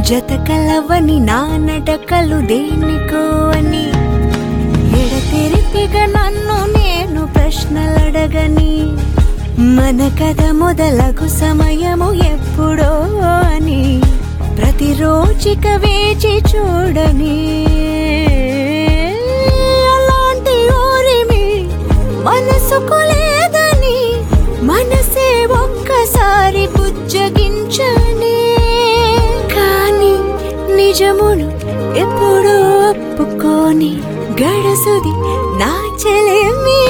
జత కలవని నా నడకలు దేనికో అని ఎడతెరిపిగా నన్ను నేను ప్రశ్నలడగని మన కథ మొదలగు సమయము ఎప్పుడో అని ప్రతిరోజిక వేచి చూడని అలాంటి ఓరిమి మనసుకు లేదని మనసే ఒక్కసారి బుజ్జగించని కానీ నిజమును ఎప్పుడూ ఒప్పుకొని గడసుది నా చెలేమి